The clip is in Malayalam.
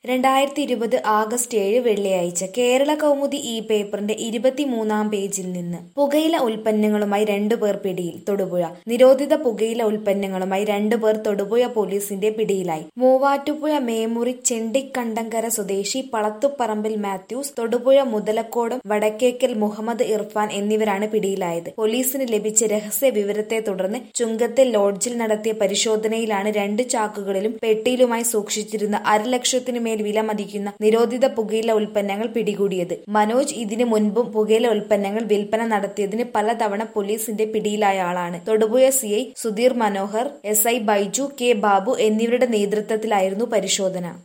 രണ്ടായിരത്തി ഇരുപത് ആഗസ്റ്റ് ഏഴ് വെള്ളിയാഴ്ച കേരള കൗമുദി ഈ പേപ്പറിന്റെ ഇരുപത്തിമൂന്നാം പേജിൽ നിന്ന് പുകയില ഉൽപ്പന്നങ്ങളുമായി രണ്ടുപേർ പിടിയിൽ തൊടുപുഴ നിരോധിത പുകയില ഉൽപ്പന്നങ്ങളുമായി രണ്ടുപേർ തൊടുപുഴ പോലീസിന്റെ പിടിയിലായി മൂവാറ്റുപുഴ മേമുറി ചെണ്ടിക്കണ്ടങ്കര സ്വദേശി വളത്തുപ്പറമ്പിൽ മാത്യൂസ് തൊടുപുഴ മുതലക്കോടം വടക്കേക്കൽ മുഹമ്മദ് ഇർഫാൻ എന്നിവരാണ് പിടിയിലായത് പോലീസിന് ലഭിച്ച രഹസ്യ വിവരത്തെ തുടർന്ന് ചുങ്കത്തിൽ ലോഡ്ജിൽ നടത്തിയ പരിശോധനയിലാണ് രണ്ട് ചാക്കുകളിലും പെട്ടിയിലുമായി സൂക്ഷിച്ചിരുന്ന അരലക്ഷത്തിനു മേൽ വില മതിക്കുന്ന നിരോധിത പുകയില ഉൽപ്പന്നങ്ങൾ പിടികൂടിയത് മനോജ് ഇതിനു മുൻപും പുകയില ഉൽപ്പന്നങ്ങൾ വിൽപ്പന നടത്തിയതിന് പലതവണ പോലീസിന്റെ പിടിയിലായ ആളാണ് Thodupuzha C I Sudheer Manohar S I Baiju K Babu എന്നിവരുടെ നേതൃത്വത്തിലായിരുന്നു പരിശോധന